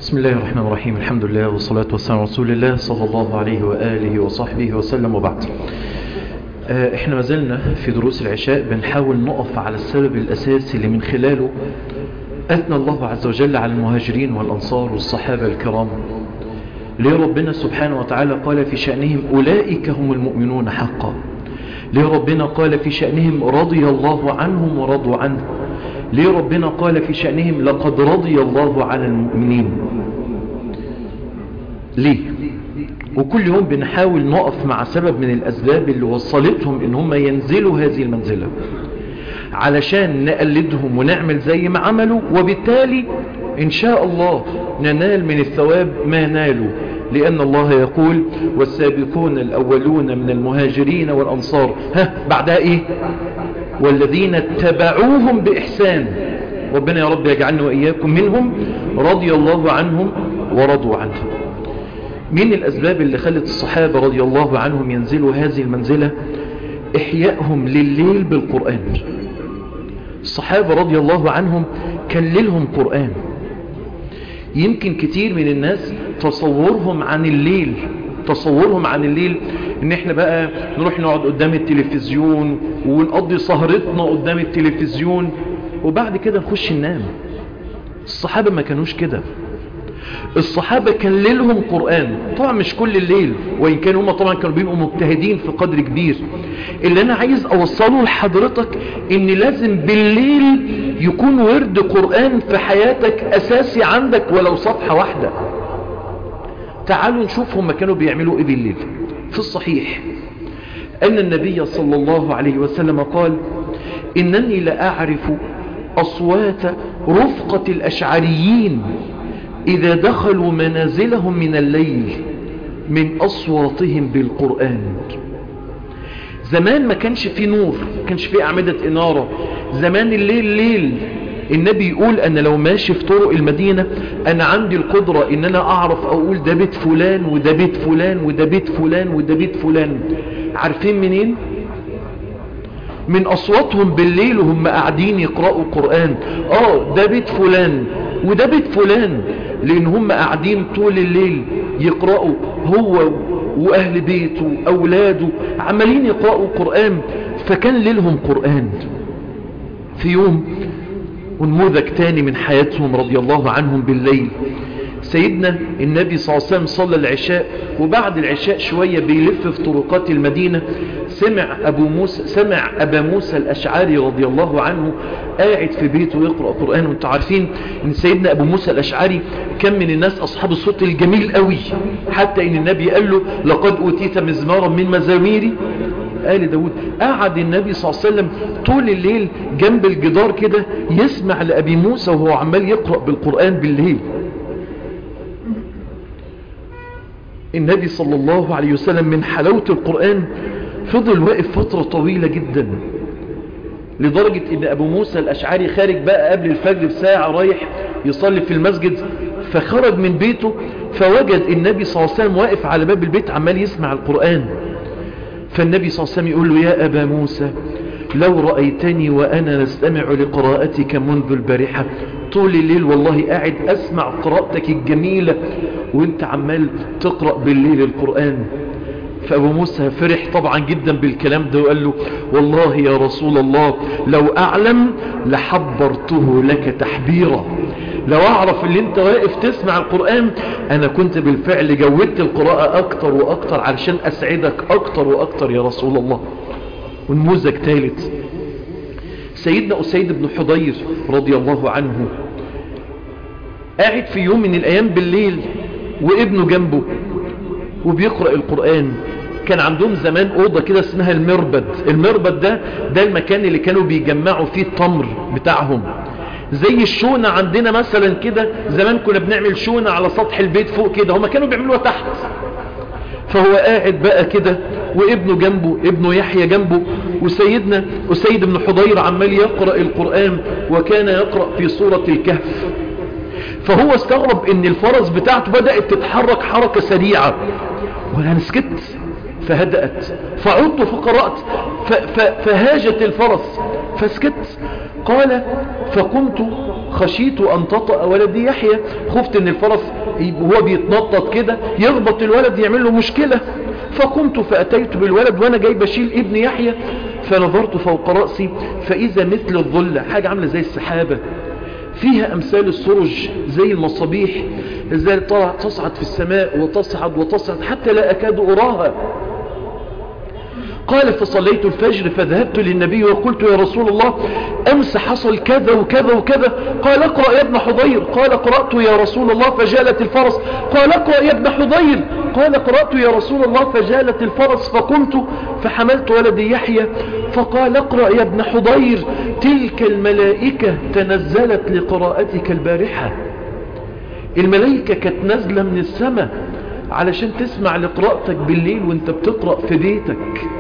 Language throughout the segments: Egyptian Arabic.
بسم الله الرحمن الرحيم الحمد لله والصلاة والسلام على رسول الله صلى الله عليه وآله وصحبه وسلم وبعد آه، احنا ما زلنا في دروس العشاء بنحاول نقف على السبب الأساسي اللي من خلاله أثنى الله عز وجل على المهاجرين والأنصار والصحابة الكرام ليه ربنا سبحانه وتعالى قال في شأنهم أولئك هم المؤمنون حقا ليه ربنا قال في شأنهم رضي الله عنهم ورضوا عنه ليه ربنا قال في شأنهم لقد رضي الله عن المؤمنين ليه وكل يوم بنحاول نقف مع سبب من الأسباب اللي وصلتهم ان هم ينزلوا هذه المنزلة علشان نقلدهم ونعمل زي ما عملوا وبالتالي إن شاء الله ننال من الثواب ما نالوا لأن الله يقول والسابقون الأولون من المهاجرين والأنصار ها بعدها إيه والذين اتبعوهم بإحسان ربنا يا رب يجعلنا وإياكم منهم رضي الله عنهم ورضوا عنه من الأسباب اللي خلت الصحابة رضي الله عنهم ينزلوا هذه المنزلة إحيائهم لليل بالقرآن الصحابة رضي الله عنهم كان ليلهم قرآن يمكن كتير من الناس تصورهم عن الليل تصورهم عن الليل ان احنا بقى نروح نقعد قدام التلفزيون ونقضي سهرتنا قدام التلفزيون وبعد كده نخش ننام الصحابة ما كانوش كده الصحابة كان ليلهم قرآن طبعا مش كل الليل وإن كانوا هم طبعا كانوا بيبقوا مجتهدين في قدر كبير اللي أنا عايز أوصله لحضرتك إن لازم بالليل يكون ورد قرآن في حياتك أساسي عندك ولو صفحة واحدة تعالوا نشوف هم كانوا بيعملوا إيه بالليل في الصحيح أن النبي صلى الله عليه وسلم قال إنني لأعرف أصوات رفقة الأشعريين إذا دخلوا منازلهم من الليل من أصواتهم بالقرآن زمان ما كانش فيه نور ما كانش فيه أعمدة إنارة زمان الليل ليل النبي يقول أنا لو ماشي في طرق المدينة أنا عندي القدرة إن أنا أعرف أقول ده بيت فلان وده بيت فلان وده بيت فلان وده بيت فلان عارفين منين؟ من أصواتهم بالليل وهم قاعدين يقرأوا قرآن آه ده بيت فلان وده بيت فلان لأن هم قاعدين طول الليل يقرأوا هو وأهل بيته أولاده عمالين يقرأوا قرآن فكان ليلهم قرآن في يوم ونموذج تاني من حياتهم رضي الله عنهم بالليل سيدنا النبي صلى الله عليه وسلم صلى العشاء وبعد العشاء شوية بيلف في طرقات المدينة سمع أبو موسى سمع أبا موسى الأشعري رضي الله عنه قاعد في بيته يقرأ قرآن وانتم عارفين ان سيدنا أبو موسى الأشعري كان من الناس أصحاب الصوت الجميل قوي حتى ان النبي قال له لقد أوتيت مزمارا من مزاميري آل داود قعد النبي صلى الله عليه وسلم طول الليل جنب الجدار كده يسمع لأبي موسى وهو عمال يقرأ بالقرآن بالليل النبي صلى الله عليه وسلم من حلاوة القرآن فضل واقف فترة طويلة جدا لدرجة ان ابو موسى الاشعري خارج بقى قبل الفجر بساعة رايح يصلي في المسجد فخرج من بيته فوجد النبي صلى الله عليه وسلم واقف على باب البيت عمال يسمع القرآن فالنبي صلى الله عليه وسلم يقول له يا أبا موسى لو رأيتني وأنا نستمع لقراءتك منذ البارحة طول الليل والله قاعد أسمع قراءتك الجميلة وانت عمال تقرأ بالليل القرآن فأبو موسى فرح طبعا جدا بالكلام ده وقال له والله يا رسول الله لو أعلم لحبرته لك تحبيرا لو أعرف اللي انت واقف تسمع القرآن أنا كنت بالفعل جودت القراءة أكتر وأكتر علشان أسعدك أكتر وأكتر يا رسول الله ونموذج ثالث سيدنا أسيد بن حضير رضي الله عنه قاعد في يوم من الأيام بالليل وابنه جنبه وبيقرأ القرآن كان عندهم زمان أوضة كده اسمها المربد المربد ده ده المكان اللي كانوا بيجمعوا فيه التمر بتاعهم زي الشونة عندنا مثلا كده زمان كنا بنعمل شونة على سطح البيت فوق كده هما كانوا بيعملوها تحت فهو قاعد بقى كده وابنه جنبه ابنه يحيى جنبه وسيدنا أسيد بن حضير عمال يقرأ القرآن وكان يقرأ في سورة الكهف فهو استغرب ان الفرس بتاعته بدأت تتحرك حركة سريعة وانا سكت فهدأت فعدت فقرأت فهاجت الفرس فسكت قال فقمت خشيت أن تطأ ولدي يحيى خفت أن الفرس وهو بيتنطط كده يخبط الولد يعمل له مشكلة فقمت فأتيت بالولد وأنا جاي بشيل ابن يحيى فنظرت فوق رأسي فإذا مثل الظل حاجة عاملة زي السحابة فيها أمثال السرج زي المصابيح ازاي طلع تصعد في السماء وتصعد وتصعد حتى لا أكاد أراها قال فصليت الفجر فذهبت للنبي وقلت يا رسول الله أمس حصل كذا وكذا وكذا قال اقرأ يا ابن حضير قال قرأت يا رسول الله فجالت الفرس قال اقرأ يا ابن حضير قال قرأت يا رسول الله فجالت الفرس فقمت فحملت ولدي يحيى فقال اقرأ يا ابن حضير تلك الملائكة تنزلت لقراءتك البارحة الملائكة كانت نازلة من السماء علشان تسمع لقراءتك بالليل وانت بتقرأ في بيتك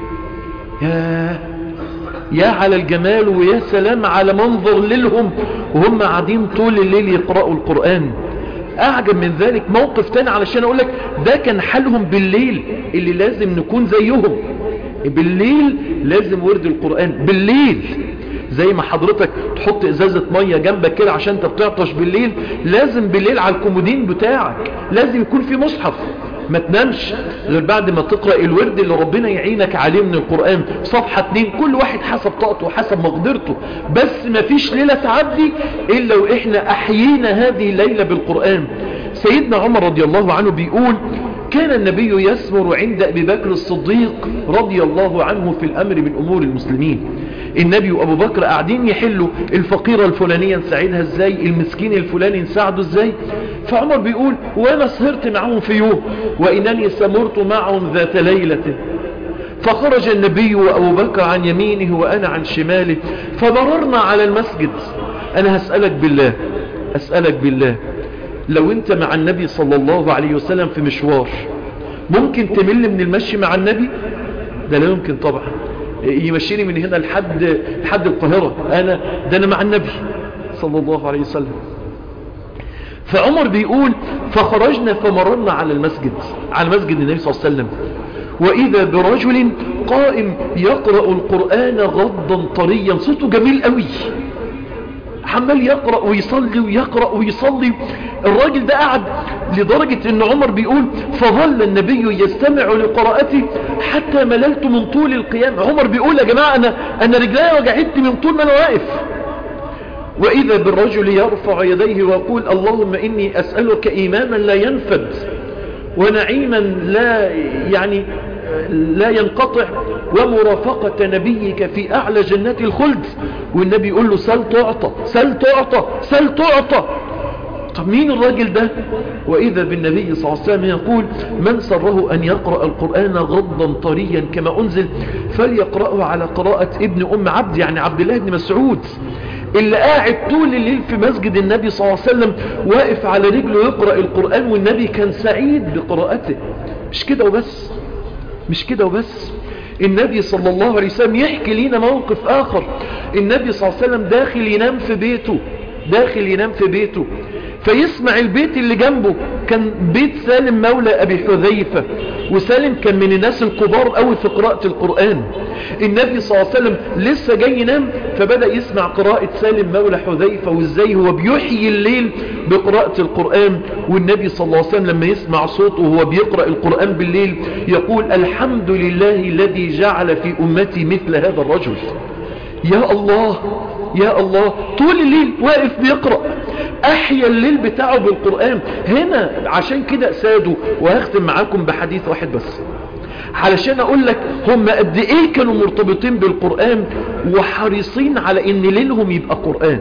يا يا على الجمال ويا سلام على منظر ليلهم وهم قاعدين طول الليل يقرأوا القرآن أعجب من ذلك موقف تاني علشان أقول لك ده كان حالهم بالليل اللي لازم نكون زيهم بالليل لازم ورد القرآن بالليل زي ما حضرتك تحط ازازة مية جنبك كده عشان انت بتعطش بالليل لازم بالليل على الكومودين بتاعك لازم يكون في مصحف ما تنامش غير بعد ما تقرأ الورد اللي ربنا يعينك عليه من القرآن صفحة اتنين كل واحد حسب طاقته وحسب مقدرته بس ما فيش ليلة تعدي إلا وإحنا أحيينا هذه الليلة بالقرآن سيدنا عمر رضي الله عنه بيقول كان النبي يسمر عند أبي بكر الصديق رضي الله عنه في الأمر من أمور المسلمين النبي وأبو بكر قاعدين يحلوا الفقيرة الفلانية نساعدها ازاي المسكين الفلاني نساعده ازاي فعمر بيقول وانا سهرت معهم في يوم وإنني سمرت معهم ذات ليلة فخرج النبي وأبو بكر عن يمينه وأنا عن شماله فمررنا على المسجد أنا هسألك بالله أسألك بالله لو انت مع النبي صلى الله عليه وسلم في مشوار ممكن تمل من المشي مع النبي ده لا يمكن طبعا يمشيني من هنا لحد لحد القاهرة انا ده انا مع النبي صلى الله عليه وسلم فعمر بيقول فخرجنا فمررنا على المسجد على مسجد النبي صلى الله عليه وسلم وإذا برجل قائم يقرأ القرآن غضا طريا صوته جميل قوي عمال يقرأ ويصلي ويقرأ ويصلي الراجل ده قعد لدرجة ان عمر بيقول فظل النبي يستمع لقراءتي حتى مللت من طول القيام عمر بيقول يا جماعة انا, أنا رجلي وجعتني من طول ما انا واقف وإذا بالرجل يرفع يديه ويقول اللهم إني أسألك إيمانا لا ينفد ونعيما لا يعني لا ينقطع ومرافقة نبيك في أعلى جنات الخلد والنبي يقول له سل تعطى سل تعطى سل تعطى طب مين الراجل ده وإذا بالنبي صلى الله عليه وسلم يقول من سره أن يقرأ القرآن غضا طريا كما أنزل فليقرأه على قراءة ابن أم عبد يعني عبد الله بن مسعود اللي قاعد طول الليل في مسجد النبي صلى الله عليه وسلم واقف على رجله يقرأ القرآن والنبي كان سعيد بقراءته مش كده وبس مش كده وبس النبي صلى الله عليه وسلم يحكي لنا موقف آخر النبي صلى الله عليه وسلم داخل ينام في بيته داخل ينام في بيته فيسمع البيت اللي جنبه كان بيت سالم مولى أبي حذيفة وسالم كان من الناس الكبار قوي في قراءة القرآن النبي صلى الله عليه وسلم لسه جاي ينام فبدأ يسمع قراءة سالم مولى حذيفة وازاي هو بيحيي الليل بقراءة القرآن والنبي صلى الله عليه وسلم لما يسمع صوته وهو بيقرأ القرآن بالليل يقول الحمد لله الذي جعل في أمتي مثل هذا الرجل يا الله يا الله طول الليل واقف بيقرأ احيا الليل بتاعه بالقرآن هنا عشان كده سادوا وهختم معاكم بحديث واحد بس علشان اقول لك هم قد ايه كانوا مرتبطين بالقرآن وحريصين على ان ليلهم يبقى قرآن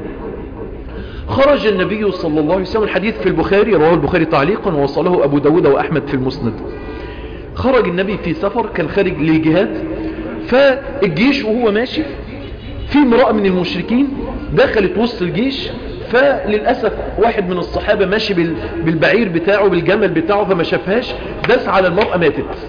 خرج النبي صلى الله عليه وسلم الحديث في البخاري رواه البخاري تعليقا ووصله ابو داود واحمد في المسند خرج النبي في سفر كان خارج للجهاد فالجيش وهو ماشي في امرأة من المشركين دخلت وسط الجيش فللأسف واحد من الصحابة ماشي بالبعير بتاعه بالجمل بتاعه فما شافهاش داس على المرأة ماتت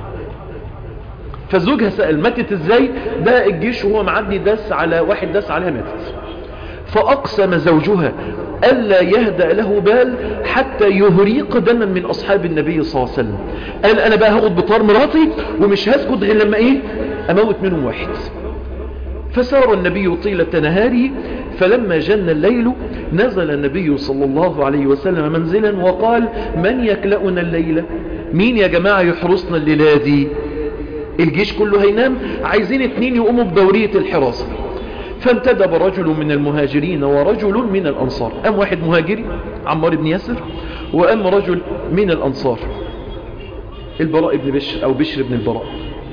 فزوجها سأل ماتت ازاي ده الجيش وهو معدي داس على واحد داس عليها ماتت فأقسم زوجها ألا يهدأ له بال حتى يهريق دما من أصحاب النبي صلى الله عليه وسلم قال أنا بقى هاخد بطار مراتي ومش هسكت غير لما إيه أموت منهم واحد فسار النبي طيلة نهاره فلما جن الليل نزل النبي صلى الله عليه وسلم منزلا وقال من يكلأنا الليلة مين يا جماعة يحرسنا الليلة دي الجيش كله هينام عايزين اتنين يقوموا بدورية الحراسة فانتدب رجل من المهاجرين ورجل من الأنصار أم واحد مهاجري عمار بن ياسر وأم رجل من الأنصار البراء بن بشر أو بشر بن البراء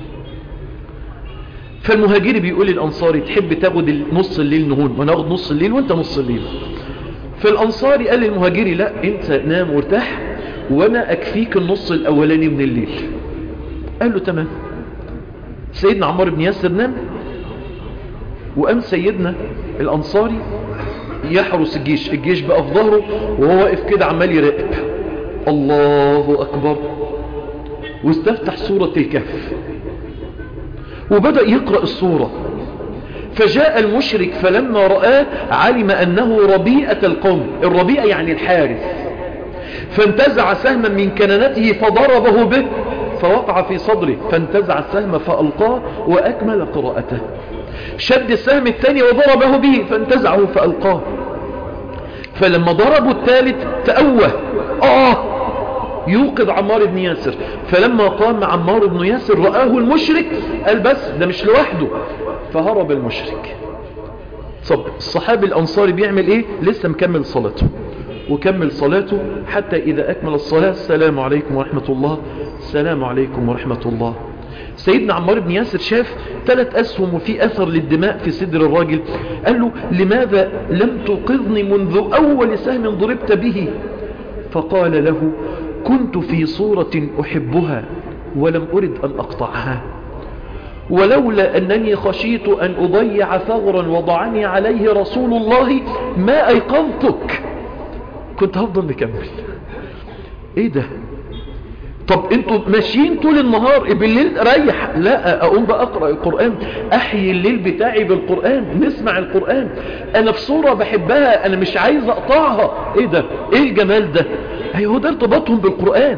فالمهاجري بيقول للأنصاري تحب تاخد نص الليل نهون وانا اخد نص الليل وانت نص الليل فالأنصاري قال للمهاجري لا انت نام وارتاح وانا اكفيك النص الاولاني من الليل قال له تمام سيدنا عمار بن ياسر نام وقام سيدنا الأنصاري يحرس الجيش الجيش بقى في ظهره وهو واقف كده عمال يراقب الله أكبر واستفتح سورة الكهف وبدأ يقرأ السورة فجاء المشرك فلما رآه علم أنه ربيئة القوم الربيئة يعني الحارس فانتزع سهما من كنانته فضربه به فوقع في صدره فانتزع السهم فألقاه وأكمل قراءته شد السهم الثاني وضربه به فانتزعه فألقاه فلما ضربوا الثالث تأوه آه يوقظ عمار بن ياسر فلما قام عمار بن ياسر رآه المشرك قال بس ده مش لوحده فهرب المشرك طب الصحابي الأنصاري بيعمل ايه لسه مكمل صلاته وكمل صلاته حتى إذا أكمل الصلاة السلام عليكم ورحمة الله السلام عليكم ورحمة الله سيدنا عمار بن ياسر شاف ثلاث أسهم وفي أثر للدماء في صدر الراجل قال له لماذا لم توقظني منذ أول سهم ضربت به فقال له كنت في صورة أحبها ولم أرد أن أقطعها ولولا أنني خشيت أن أضيع ثغرا وضعني عليه رسول الله ما أيقظتك كنت هفضل مكمل ايه ده طب انتوا ماشيين طول النهار بالليل ريح لا اقوم بقى اقرأ القرآن احيي الليل بتاعي بالقرآن نسمع القرآن انا في صورة بحبها انا مش عايز اقطعها ايه ده ايه الجمال ده هو ده ارتباطهم بالقرآن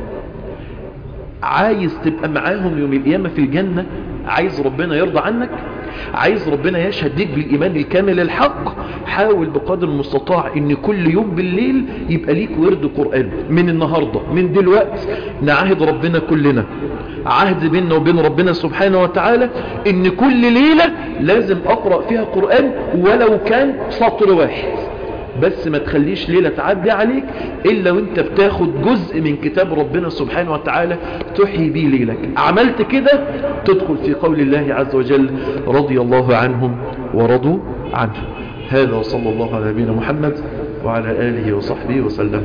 عايز تبقى معاهم يوم القيامة في الجنة عايز ربنا يرضى عنك عايز ربنا يشهد ليك بالإيمان الكامل الحق حاول بقدر المستطاع ان كل يوم بالليل يبقى ليك ورد قرآن من النهاردة من دلوقت نعهد ربنا كلنا عهد بيننا وبين ربنا سبحانه وتعالى ان كل ليلة لازم اقرأ فيها قرآن ولو كان سطر واحد بس ما تخليش ليلة تعدي عليك إلا وانت بتاخد جزء من كتاب ربنا سبحانه وتعالى تحيي بيه ليلك عملت كده تدخل في قول الله عز وجل رضي الله عنهم ورضوا عنه هذا وصلى الله على نبينا محمد وعلى آله وصحبه وسلم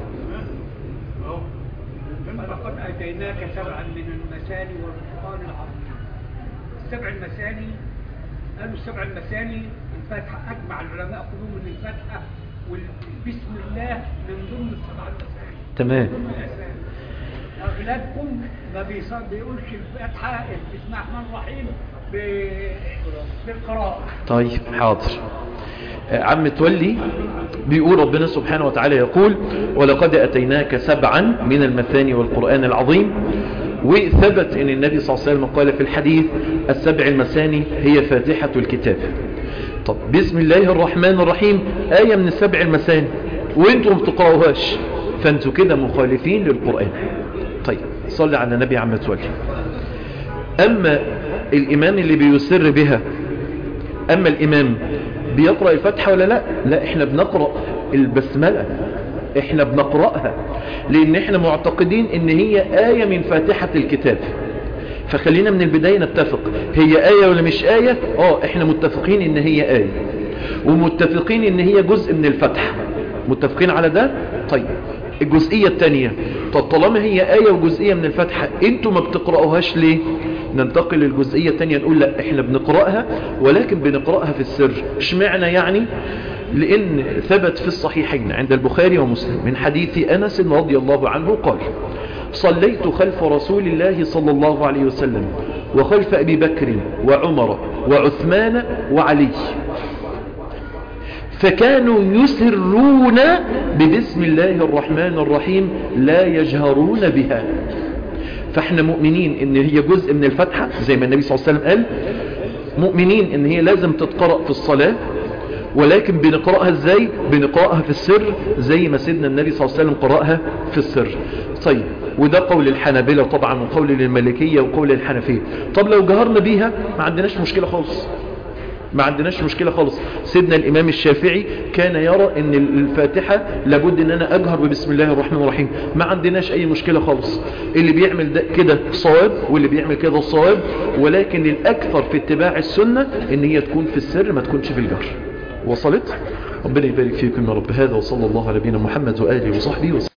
لقد أتيناك سبعا من المثاني والقرآن العظيم السبع المثاني قالوا السبع المثاني الفاتحة أجمع العلماء كلهم من الفاتحة والبسم الله من ضمن السبع المثاني تمام ضمن الأسامي أغلبكم ما بيص- بيقولش الفاتحة بسم الله الرحمن الرحيم ب- بالقراءة طيب حاضر عم تولي بيقول ربنا سبحانه وتعالى يقول ولقد أتيناك سبعا من المثاني والقرآن العظيم وثبت ان النبي صلى الله عليه وسلم قال في الحديث السبع المثاني هي فاتحة الكتاب طب بسم الله الرحمن الرحيم آية من السبع المثاني وانتم بتقرأوهاش فانتوا كده مخالفين للقرآن طيب صلي على النبي عم تولي أما الإمام اللي بيسر بها أما الإمام بيقرأ الفتحة ولا لا لا إحنا بنقرأ البسملة إحنا بنقرأها لأن إحنا معتقدين إن هي آية من فاتحة الكتاب فخلينا من البداية نتفق هي آية ولا مش آية آه إحنا متفقين إن هي آية ومتفقين إن هي جزء من الفتحة متفقين على ده طيب الجزئية التانية طب طالما هي آية وجزئية من الفتحة انتوا ما بتقرأوهاش ليه ننتقل للجزئية التانية نقول لا احنا بنقرأها ولكن بنقرأها في السر اشمعنى يعني لان ثبت في الصحيحين عند البخاري ومسلم من حديث أنس رضي الله عنه قال صليت خلف رسول الله صلى الله عليه وسلم وخلف أبي بكر وعمر وعثمان وعلي فكانوا يسرون ببسم الله الرحمن الرحيم لا يجهرون بها فاحنا مؤمنين ان هي جزء من الفتحة زي ما النبي صلى الله عليه وسلم قال مؤمنين ان هي لازم تتقرأ في الصلاة ولكن بنقرأها ازاي بنقرأها في السر زي ما سيدنا النبي صلى الله عليه وسلم قرأها في السر طيب وده قول الحنابلة طبعا وقول المالكية وقول الحنفية طب لو جهرنا بيها ما عندناش مشكلة خالص ما عندناش مشكلة خالص سيدنا الإمام الشافعي كان يرى أن الفاتحة لابد أن أنا أجهر ببسم الله الرحمن الرحيم ما عندناش أي مشكلة خالص اللي بيعمل ده كده صواب واللي بيعمل كده صواب ولكن الأكثر في اتباع السنة أن هي تكون في السر ما تكونش في الجهر وصلت ربنا يبارك فيكم يا رب هذا وصلى الله على نبينا محمد وآله وصحبه وسلم